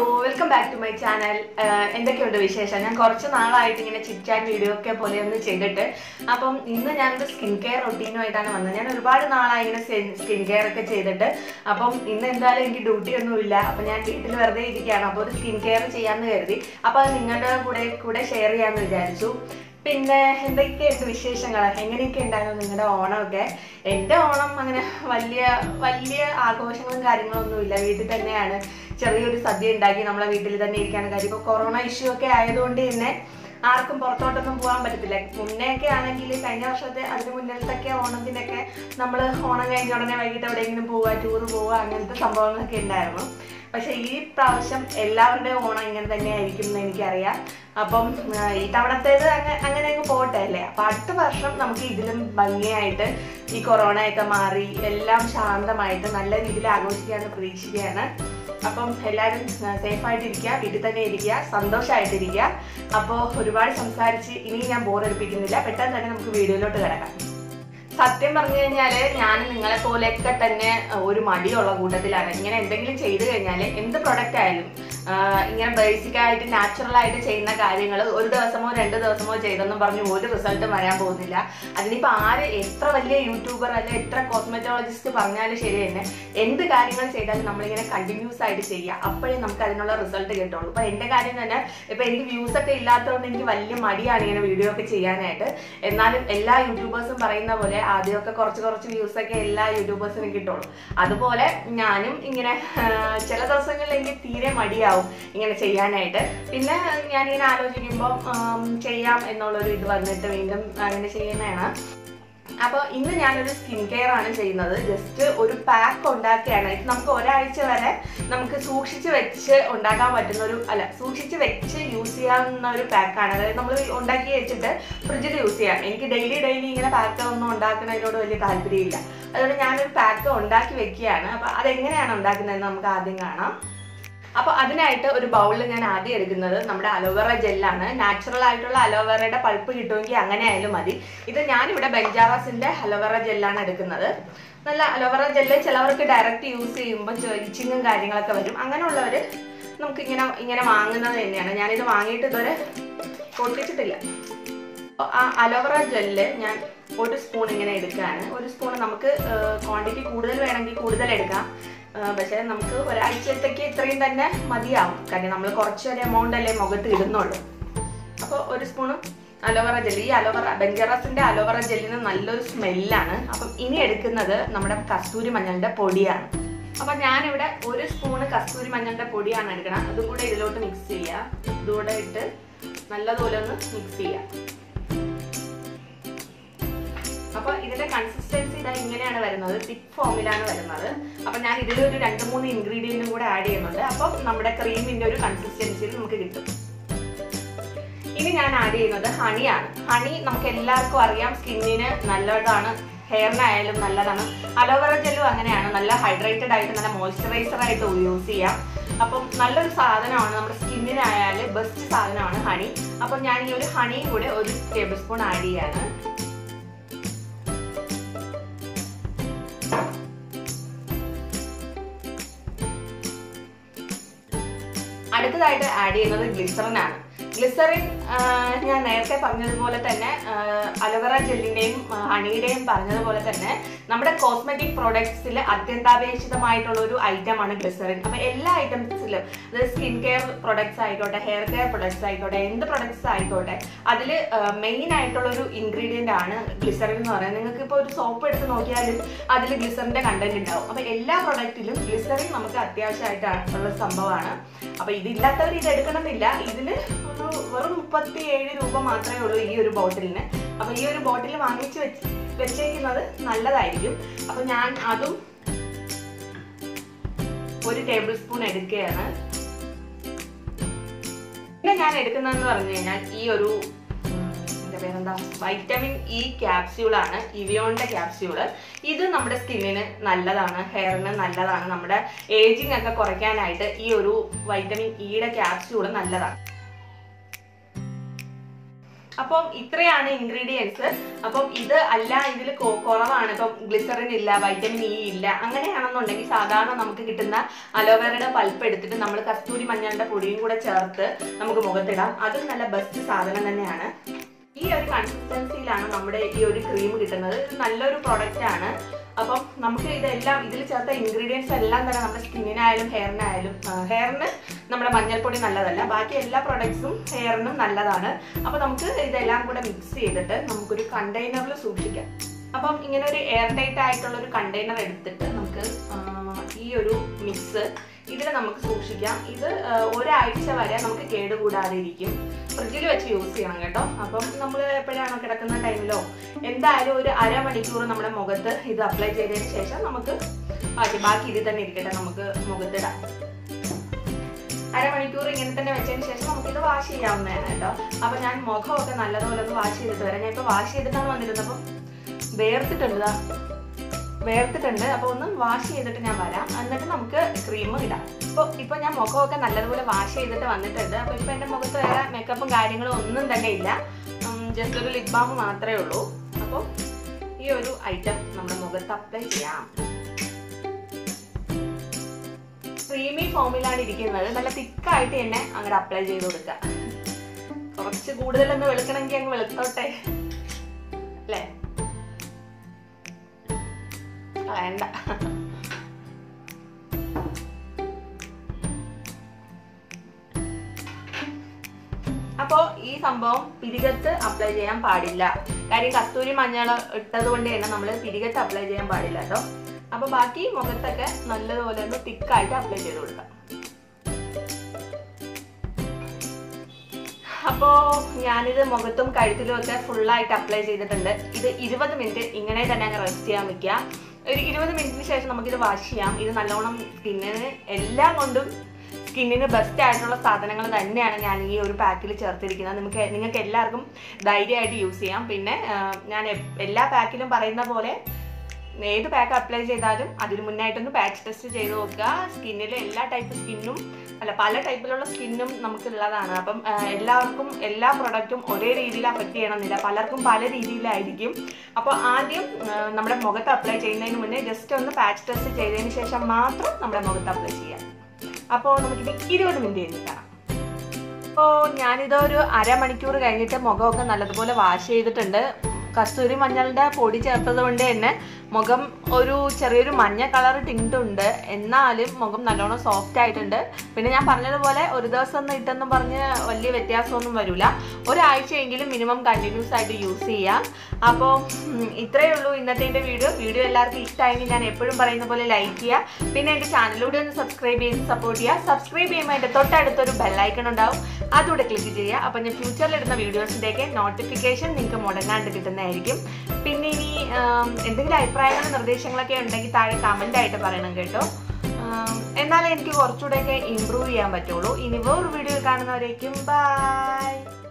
Welcome back to my channel എന്തൊക്കെയുണ്ട് വിശേഷം ഞാൻ കുറച്ച് നാളായിട്ട് ഇങ്ങനെ ചിറ്റാൻ വീഡിയോ ഒക്കെ പോലെ ഒന്ന് ചെയ്തിട്ട് അപ്പം ഇന്ന് ഞാനൊരു സ്കിൻ കെയർ റൊട്ടീനുമായിട്ടാണ് വന്നത് ഞാൻ ഒരുപാട് നാളായി ഇങ്ങനെ സ്കിൻ കെയർ ഒക്കെ ചെയ്തിട്ട് അപ്പം ഇന്ന് എന്തായാലും എനിക്ക് ഡ്യൂട്ടി ഒന്നുമില്ല അപ്പം ഞാൻ വീട്ടിൽ വെറുതെ ഇരിക്കുകയാണ് അപ്പോൾ ഒരു സ്കിൻ കെയർ ചെയ്യാമെന്ന് കരുതി അപ്പോൾ അത് നിങ്ങളുടെ കൂടെ കൂടെ ഷെയർ ചെയ്യാമെന്ന് വിചാരിച്ചു പിന്നെ എന്തൊക്കെയുണ്ട് വിശേഷങ്ങൾ എങ്ങനെയൊക്കെ ഉണ്ടായിരുന്നു നിങ്ങളുടെ ഓണമൊക്കെ എൻ്റെ ഓണം അങ്ങനെ വലിയ വലിയ ആഘോഷങ്ങളും കാര്യങ്ങളൊന്നും ഇല്ല വീട്ടിൽ തന്നെയാണ് ചെറിയൊരു സദ്യ ഉണ്ടാക്കി നമ്മളെ വീട്ടിൽ തന്നെ ഇരിക്കാണ് കാര്യം ഇപ്പോൾ കൊറോണ ഇഷ്യൂ ഒക്കെ ആയതുകൊണ്ട് തന്നെ ആർക്കും പുറത്തോട്ടൊന്നും പോകാൻ പറ്റത്തില്ല മുന്നേ ഒക്കെ ആണെങ്കിൽ കഴിഞ്ഞ വർഷത്തെ അതിന് മുന്നിലത്തൊക്കെ ഓണത്തിനൊക്കെ നമ്മൾ ഓണം കഴിഞ്ഞ ഉടനെ വൈകിട്ട് എവിടെയെങ്കിലും പോവുക ടൂർ പോവുക അങ്ങനത്തെ സംഭവങ്ങളൊക്കെ ഉണ്ടായിരുന്നു പക്ഷെ ഈ പ്രാവശ്യം എല്ലാവരുടെയും ഓണം ഇങ്ങനെ തന്നെയായിരിക്കും എന്ന് എനിക്കറിയാം അപ്പം ആ, ഈ തവണത്തേത് അങ്ങനെ അങ്ങനെ അങ്ങ് പോട്ടെ അല്ലേ അപ്പം അടുത്ത വർഷം നമുക്ക് ഇതിലും ഭംഗിയായിട്ട് ഈ കൊറോണയൊക്കെ മാറി എല്ലാം ശാന്തമായിട്ട് നല്ല രീതിയിൽ ആഘോഷിക്കാമെന്ന് പ്രതീക്ഷിക്കുകയാണ് അപ്പം എല്ലാവരും സേഫ് ആയിട്ടിരിക്കുക വീട്ടിൽ തന്നെ ഇരിക്കുക സന്തോഷമായിട്ടിരിക്കുക അപ്പോൾ ഒരുപാട് സംസാരിച്ച് ഇനി ഞാൻ ബോറടിപ്പിക്കുന്നില്ല പെട്ടെന്ന് തന്നെ നമുക്ക് വീഡിയോയിലോട്ട് കിടക്കാം സത്യം പറഞ്ഞു കഴിഞ്ഞാല് ഞാൻ നിങ്ങളെ പോലെയൊക്കെ തന്നെ അഹ്, ഒരു മടിയുള്ള കൂട്ടത്തിലാണ് ഇങ്ങനെ എന്തെങ്കിലും ചെയ്തു കഴിഞ്ഞാൽ എന്ത് പ്രൊഡക്റ്റ് ആയാലും ആഹ്, ഇങ്ങനെ ബേസിക് ആയിട്ട് നാച്ചുറൽ ആയിട്ട് ചെയ്യുന്ന കാര്യങ്ങൾ ഒരു ദിവസമോ രണ്ട് ദിവസമോ ചെയ്തെന്നും പറഞ്ഞ് ഒരു റിസൾട്ടും വരാൻ പോകുന്നില്ല അതിനിപ്പോൾ ആര് എത്ര വലിയ യൂട്യൂബർ അല്ലെ എത്ര കോസ്മെറ്റോളജിസ്റ്റ് പറഞ്ഞാലും ശരി തന്നെ എന്ത് കാര്യങ്ങൾ ചെയ്താലും നമ്മളിങ്ങനെ കണ്ടിന്യൂസ് ആയിട്ട് ചെയ്യുക അപ്പോഴേ നമുക്ക് അതിനുള്ള റിസൾട്ട് കിട്ടുള്ളൂ ഇപ്പൊ എന്റെ കാര്യം തന്നെ ഇപ്പൊ എനിക്ക് വ്യൂസ് ഒക്കെ ഇല്ലാത്തതുകൊണ്ട് എനിക്ക് വലിയ മടിയാണ് ഇങ്ങനെ വീഡിയോ ഒക്കെ ചെയ്യാനായിട്ട് എന്നാലും എല്ലാ യൂട്യൂബേഴ്സും പറയുന്ന പോലെ ആദ്യമൊക്കെ കുറച്ച് കുറച്ച് വ്യൂസ് ഒക്കെ എല്ലാ യൂട്യൂബേഴ്സിനും കിട്ടുള്ളൂ അതുപോലെ ഞാനും ഇങ്ങനെ ആ, ചില ദിവസങ്ങളിൽ എനിക്ക് തീരെ മടിയാവും ഇങ്ങനെ ചെയ്യാനായിട്ട് പിന്നെ ഞാനിങ്ങനെ ആലോചിക്കുമ്പോൾ ചെയ്യാം എന്നുള്ളൊരു ഇത് വന്നിട്ട് വീണ്ടും അങ്ങനെ ചെയ്യുന്നതാണ് അപ്പോൾ ഇന്ന് ഞാനൊരു സ്കിൻ കെയർ ആണ് ചെയ്യുന്നത് ജസ്റ്റ് ഒരു പാക്ക് ഉണ്ടാക്കുകയാണ് ഇത് നമുക്ക് ഒരാഴ്ച വരെ നമുക്ക് സൂക്ഷിച്ച് വെച്ച് ഉണ്ടാക്കാൻ പറ്റുന്ന ഒരു അല്ല സൂക്ഷിച്ച് വെച്ച് യൂസ് ചെയ്യാവുന്ന ഒരു പാക്കാണ് അതായത് നമ്മൾ ഉണ്ടാക്കി വെച്ചിട്ട് ഫ്രിഡ്ജിൽ യൂസ് ചെയ്യാം എനിക്ക് ഡെയിലി ഡെയിലി ഇങ്ങനെ പാക്ക് ഒന്നും ഉണ്ടാക്കുന്നതിനോട് വലിയ താല്പര്യമില്ല അതുകൊണ്ട് ഞാനൊരു പാക്ക് ഉണ്ടാക്കി വെക്കുകയാണ് അപ്പോൾ അതെങ്ങനെയാണ് ഉണ്ടാക്കുന്നതെന്ന് നമുക്ക് ആദ്യം കാണാം അപ്പോൾ അതിനായിട്ട് ഒരു ബൗളിൽ ഞാൻ ആദ്യം എടുക്കുന്നത് നമ്മുടെ അലോവേറ ജെല്ലാണ് നാച്ചുറൽ ആയിട്ടുള്ള അലോവേറയുടെ പൾപ്പ് കിട്ടുമെങ്കിൽ അങ്ങനെ ആയാലും മതി ഇത് ഞാനിവിടെ ബെഞ്ചാറാസിന്റെ അലോവേറ ജെല്ലാണ് എടുക്കുന്നത് നല്ല അലോവേറ ജെല്ല് ചിലവർക്ക് ഡയറക്റ്റ് യൂസ് ചെയ്യുമ്പോൾ ഇച്ചിങ്ങും കാര്യങ്ങളൊക്കെ വരും അങ്ങനെയുള്ളവർ നമുക്ക് ഇങ്ങനെ ഇങ്ങനെ വാങ്ങുന്നത് തന്നെയാണ് ഞാനിത് വാങ്ങിയിട്ട് ഇതുവരെ പൊട്ടിച്ചിട്ടില്ല അപ്പോൾ ആ അലോവേറ ജെല്ല് ഞാൻ ഒരു സ്പൂൺ ഇങ്ങനെ എടുക്കുകയാണ് ഒരു സ്പൂൺ നമുക്ക് ക്വാണ്ടിറ്റി കൂടുതൽ വേണമെങ്കിൽ കൂടുതൽ എടുക്കാം ആ, പക്ഷേ നമുക്ക് ഒരാഴ്ചത്തേക്ക് ഇത്രയും തന്നെ മതിയാവും കാര്യം നമ്മൾ കുറച്ചൊരു എമൗണ്ട് അല്ലേ മുഖത്ത് ഇടുന്നുള്ളൂ അപ്പോൾ ഒരു സ്പൂണ് അലോവേറ ജെല്ലി ഈ അലോവേറ ബെഞ്ചറസിന്റെ അലോവേറ ജെല്ലിന് നല്ലൊരു സ്മെല്ലാണ് അപ്പം ഇനി എടുക്കുന്നത് നമ്മുടെ കസ്തൂരി മഞ്ഞളുടെ പൊടിയാണ് അപ്പം ഞാനിവിടെ ഒരു സ്പൂണ് കസ്തൂരി മഞ്ഞളുടെ പൊടിയാണ് എടുക്കണം അതും കൂടെ ഇതിലോട്ട് മിക്സ് ചെയ്യുക ഇതുകൂടെ ഇട്ട് നല്ലതുപോലെ ഒന്ന് മിക്സ് ചെയ്യുക അപ്പൊ ഇതിന്റെ കൺസിസ്റ്റൻസി ഇതാ ഇങ്ങനെയാണ് വരുന്നത് തിക്ക് ഫോമിലാണ് വരുന്നത് അപ്പൊ ഞാൻ ഇതിൽ ഒരു രണ്ട് മൂന്ന് ഇൻഗ്രീഡിയൻറ്റും കൂടെ ആഡ് ചെയ്യുന്നുണ്ട് അപ്പം നമ്മുടെ ക്രീമിന്റെ ഒരു കൺസിസ്റ്റൻസിയിൽ നമുക്ക് കിട്ടും ഇനി ഞാൻ ആഡ് ചെയ്യുന്നത് ഹണിയാണ് ഹണി നമുക്ക് എല്ലാവർക്കും അറിയാം സ്കിന്നിന് നല്ലതാണ് ഹെയറിനായാലും നല്ലതാണ് അലോവേറ ജെല്ലും അങ്ങനെയാണ് നല്ല ഹൈഡ്രേറ്റഡ് ആയിട്ട് നല്ല മോയ്സ്ചറൈസർ ആയിട്ട് യൂസ് ചെയ്യാം അപ്പം നല്ലൊരു സാധനമാണ് നമ്മുടെ സ്കിന്നിനായാലും ബെസ്റ്റ് സാധനമാണ് ഹണി അപ്പം ഞാൻ ഈ ഒരു ഹണിയും കൂടെ ഒരു ടേബിൾ സ്പൂൺ ആഡ് ചെയ്യാണ് അടുത്തതായിട്ട് ആഡ് ചെയ്യുന്നത് ഗ്ലിസറിൻ ആണ് ഗ്ലിസറിൻ ഞാൻ നേരത്തെ പറഞ്ഞതുപോലെ തന്നെ അലോവേറ ജെല്ലിന്റെയും ഹണിയുടെയും പറഞ്ഞതുപോലെ തന്നെ നമ്മുടെ കോസ്മെറ്റിക് പ്രോഡക്ട്സിൽ അത്യന്താപേക്ഷിതമായിട്ടുള്ള ഒരു ഐറ്റമാണ് ഗ്ലിസറിൻ അപ്പൊ എല്ലാ ഐറ്റംസിലും അതായത് സ്കിൻ കെയർ പ്രൊഡക്ട്സ് ആയിക്കോട്ടെ ഹെയർ കെയർ പ്രൊഡക്ട്സ് ആയിക്കോട്ടെ എന്ത് പ്രൊഡക്ട്സ് ആയിക്കോട്ടെ അതിൽ മെയിൻ ആയിട്ടുള്ള ഒരു ഇൻഗ്രീഡിയന്റ് ആണ് ഗ്ലിസറിൻ എന്ന് പറയുന്നത് നിങ്ങൾക്ക് ഇപ്പോൾ ഒരു സോപ്പ് എടുത്ത് നോക്കിയാലും അതിൽ ഗ്ലിസറിന്റെ കണ്ടന്റ് ഉണ്ടാവും അപ്പൊ എല്ലാ പ്രൊഡക്റ്റിലും ഗ്ലിസറിൻ നമുക്ക് അത്യാവശ്യമായിട്ടാണ് ഉള്ള സംഭവമാണ് അപ്പൊ ഇതില്ലാത്തവർ ഇത് എടുക്കണമെന്നില്ല ഇതിന് ഒരു വെറും മുപ്പത്തി ഏഴ് രൂപ മാത്രമേ ഉള്ളൂ ഈ ഒരു ബോട്ടിലിന് അപ്പൊ ഈ ഒരു ബോട്ടിൽ വാങ്ങിച്ച് വെച്ച് വെച്ചേക്കുന്നത് നല്ലതായിരിക്കും അപ്പൊ ഞാൻ അതും ഒരു ടേബിൾ സ്പൂൺ എടുക്കുകയാണ് പിന്നെ ഞാൻ എടുക്കുന്നതെന്ന് പറഞ്ഞു കഴിഞ്ഞാൽ ഈ ഒരു ഉം, എന്താ പേരെന്താ വൈറ്റമിൻ ഇ ക്യാപ്സ്യൂളാണ് ഇവിയോണിന്റെ ക്യാപ്സ്യൂള് ഇത് നമ്മുടെ സ്കിന്നിന് നല്ലതാണ് ഹെയറിന് നല്ലതാണ് നമ്മുടെ ഏജിങ് ഒക്കെ കുറയ്ക്കാനായിട്ട് ഈ ഒരു വൈറ്റമിൻ ഇയുടെ ക്യാപ്സ്യൂള് നല്ലതാണ് അപ്പം ഇത്രയാണ് ഇൻഗ്രീഡിയൻസ് അപ്പം ഇത് അല്ല ഇതിൽ കുറവാണ് ഇപ്പം ഗ്ലിസറിൻ ഇല്ല വൈറ്റമിൻ ഇ ഇല്ല അങ്ങനെയാണെന്നുണ്ടെങ്കിൽ സാധാരണ നമുക്ക് കിട്ടുന്ന അലോവേറയുടെ പൾപ്പ് എടുത്തിട്ട് നമ്മൾ കസ്തൂരി മഞ്ഞളുടെ പൊടിയും കൂടെ ചേർത്ത് നമുക്ക് മുഖത്തിടാം അതും നല്ല ബെസ്റ്റ് സാധനം തന്നെയാണ് ഈ ഒരു കൺസിസ്റ്റൻസിയിലാണ് നമ്മുടെ ഈ ഒരു ക്രീം കിട്ടുന്നത് ഇത് നല്ലൊരു പ്രൊഡക്റ്റ് ആണ് അപ്പം നമുക്ക് ഇതെല്ലാം ഇതിൽ ചേർത്ത ഇൻഗ്രീഡിയൻസ് എല്ലാം തന്നെ നമ്മുടെ സ്കിന്നിനായാലും ഹെയറിനായാലും ഹെയറിന് നമ്മുടെ മഞ്ഞൾപ്പൊടി നല്ലതല്ല ബാക്കി എല്ലാ പ്രൊഡക്ട്സും ഹെയറിനും നല്ലതാണ് അപ്പോൾ നമുക്ക് ഇതെല്ലാം കൂടെ മിക്സ് ചെയ്തിട്ട് നമുക്കൊരു കണ്ടെയ്നറിൽ സൂക്ഷിക്കാം അപ്പം ഇങ്ങനെ ഒരു എയർ ടൈറ്റ് ആയിട്ടുള്ള ഒരു കണ്ടെയ്നർ എടുത്തിട്ട് നമുക്ക് ആ, ഈ ഒരു മിക്സ് ഇതിൽ നമുക്ക് സൂക്ഷിക്കാം ഇത് ആ, ഒരാഴ്ച വരെ നമുക്ക് കേടുകൂടാതെ ഇരിക്കും ഫ്രിഡ്ജിൽ വെച്ച് യൂസ് ചെയ്യണം കേട്ടോ അപ്പം നമ്മൾ എപ്പോഴാണോ കിടക്കുന്ന ടൈമിലോ എന്തായാലും ഒരു അരമണിക്കൂർ നമ്മുടെ മുഖത്ത് ഇത് അപ്ലൈ ചെയ്തതിന് ശേഷം നമുക്ക് ബാക്കി ബാക്കി ഇതിൽ തന്നെ ഇരിക്കട്ടെ നമുക്ക് മുഖത്തിടാം അരമണിക്കൂർ ഇങ്ങനെ തന്നെ വെച്ചതിന് ശേഷം നമുക്കിത് വാഷ് ചെയ്യാവുന്നതാണ് കേട്ടോ അപ്പൊ ഞാൻ മുഖമൊക്കെ നല്ലതുപോലെ ഒന്ന് വാഷ് ചെയ്തിട്ട് വരാം ഞാൻ ഇപ്പൊ വാഷ് ചെയ്തിട്ടാണ് വന്നിരുന്നത് അപ്പം വേർത്തിട്ടുണ്ട് ദാ. വേർത്തിട്ടുണ്ട് അപ്പൊ ഒന്ന് വാഷ് ചെയ്തിട്ട് ഞാൻ വരാം എന്നിട്ട് നമുക്ക് ക്രീം ഇടാം ഇപ്പോൾ ഇപ്പൊ ഞാൻ മുഖമൊക്കെ നല്ലതുപോലെ വാഷ് ചെയ്തിട്ട് വന്നിട്ടുണ്ട് അപ്പൊ ഇപ്പൊ എന്റെ മുഖത്ത് വേറെ മേക്കപ്പും കാര്യങ്ങളും ഒന്നും തന്നെ ഇല്ല ജസ്റ്റ് ഒരു ലിപ് ബാം മാത്രമേ ഉള്ളൂ അപ്പോൾ ഈ ഒരു ഐറ്റം നമ്മുടെ മുഖത്ത് അപ്ലൈ ചെയ്യാം ക്രീമി ഫോമിലാണ് ഇരിക്കുന്നത് നല്ല തിക്കായിട്ട് തന്നെ അങ്ങനെ അപ്ലൈ ചെയ്ത് കൊടുക്കുക കുറച്ച് കൂടുതലൊന്ന് വെളുക്കണമെങ്കിൽ അങ്ങ് വെളുത്തോട്ടെ അല്ലേ വേണ്ട അപ്പോൾ ഈ സംഭവം പിരികത്ത് അപ്ലൈ ചെയ്യാൻ പാടില്ല കാര്യം കസ്തൂരി മഞ്ഞൾ ഇട്ടത് കൊണ്ട് തന്നെ നമ്മൾ പിരികത്ത് അപ്ലൈ ചെയ്യാൻ പാടില്ല കേട്ടോ അപ്പോൾ ബാക്കി മുഖത്തൊക്കെ നല്ലതുപോലെ ഒന്ന് തിക്കായിട്ട് അപ്ലൈ ചെയ്ത് കൊടുക്കാം അപ്പോൾ ഞാനിത് മുഖത്തും കഴുത്തിലും ഒക്കെ ഫുള്ളായിട്ട് അപ്ലൈ ചെയ്തിട്ടുണ്ട് ഇത് ഇരുപത് മിനിറ്റ് ഇങ്ങനെ തന്നെ അങ്ങ് റെസ്റ്റ് ചെയ്യാൻ വെക്കുക ഒരു ഇരുപത് മിനിറ്റിന് ശേഷം നമുക്കിത് വാഷ് ചെയ്യാം ഇത് നല്ലോണം സ്കിന്നിന് എല്ലാം കൊണ്ടും സ്കിന്നിന് ബെസ്റ്റ് ആയിട്ടുള്ള സാധനങ്ങൾ തന്നെയാണ് ഞാൻ ഈ ഒരു പാക്കിൽ ചേർത്തിരിക്കുന്നത് നിങ്ങൾക്ക് നിങ്ങൾക്ക് എല്ലാവർക്കും ധൈര്യമായിട്ട് യൂസ് ചെയ്യാം പിന്നെ ആ, ഞാൻ എ- എല്ലാ പാക്കിലും പറയുന്ന പോലെ ഏത് പാക്ക് അപ്ലൈ ചെയ്താലും അതിന് മുന്നായിട്ടൊന്ന് പാച്ച് ടെസ്റ്റ് ചെയ്ത് നോക്കുക സ്കിന്നിലെ എല്ലാ ടൈപ്പ് സ്കിന്നും അല്ല പല ടൈപ്പിലുള്ള സ്കിന്നും നമുക്കുള്ളതാണ് അപ്പം ആ, എല്ലാവർക്കും എല്ലാ പ്രൊഡക്റ്റും ഒരേ രീതിയിൽ അഫക്റ്റ് ചെയ്യണമെന്നില്ല പലർക്കും പല രീതിയിലായിരിക്കും അപ്പോൾ ആദ്യം ആ, നമ്മുടെ മുഖത്ത് അപ്ലൈ ചെയ്യുന്നതിന് മുന്നേ ജസ്റ്റ് ഒന്ന് പാച്ച് ടെസ്റ്റ് ചെയ്തതിന് ശേഷം മാത്രം നമ്മുടെ മുഖത്ത് അപ്ലൈ ചെയ്യാം അപ്പോൾ നമുക്കിത് ഇരുപത് മിനിറ്റ് കഴിഞ്ഞ് കാണാം അപ്പോൾ ഞാനിത് ഒരു അരമണിക്കൂർ കഴിഞ്ഞിട്ട് മുഖമൊക്കെ നല്ലതുപോലെ വാഷ് ചെയ്തിട്ടുണ്ട് കസ്തൂരി മഞ്ഞളുടെ പൊടി ചേർത്തത് കൊണ്ട് തന്നെ മുഖം ഒരു ചെറിയൊരു മഞ്ഞ കളർ ടിൻറ്റ് ഉണ്ട് എന്നാലും മുഖം നല്ലോണം സോഫ്റ്റ് ആയിട്ടുണ്ട് പിന്നെ ഞാൻ പറഞ്ഞതുപോലെ ഒരു ദിവസം ഒന്നും ഇട്ടെന്നും പറഞ്ഞ് വലിയ വ്യത്യാസമൊന്നും വരില്ല ഒരാഴ്ചയെങ്കിലും മിനിമം കണ്ടിന്യൂസ് ആയിട്ട് യൂസ് ചെയ്യാം അപ്പോൾ ഉം, ഇത്രയേ ഉള്ളൂ ഇന്നത്തെ എൻ്റെ വീഡിയോ വീഡിയോ എല്ലാവർക്കും ഇഷ്ടമായെങ്കിൽ ഞാൻ എപ്പോഴും പറയുന്ന പോലെ ലൈക്ക് ചെയ്യുക പിന്നെ എൻ്റെ ചാനലിലൂടെ ഒന്ന് സബ്സ്ക്രൈബ് ചെയ്ത് സപ്പോർട്ട് ചെയ്യുക സബ്സ്ക്രൈബ് ചെയ്യുമ്പോൾ എൻ്റെ തൊട്ടടുത്തൊരു ബെല്ലൈക്കൺ ഉണ്ടാവും അതുകൂടെ ക്ലിക്ക് ചെയ്യുക അപ്പോൾ ഞാൻ ഫ്യൂച്ചറിൽ ഇടുന്ന വീഡിയോസിൻ്റെയൊക്കെ നോട്ടിഫിക്കേഷൻ നിങ്ങൾക്ക് മുടങ്ങാണ്ട് കിട്ടുന്നതായിരിക്കും പിന്നെ ഇനി ആം, എന്തെങ്കിലും അഭിപ്രായങ്ങളും നിർദ്ദേശങ്ങളൊക്കെ ഉണ്ടെങ്കിൽ താഴെ കമൻ്റ് ആയിട്ട് പറയണം കേട്ടോ ആം, എന്നാലേ എനിക്ക് കുറച്ചുകൂടെയൊക്കെ ഇമ്പ്രൂവ് ചെയ്യാൻ പറ്റുള്ളൂ ഇനി വേറൊരു വീഡിയോ കാണുന്നവരേക്കും ബൈ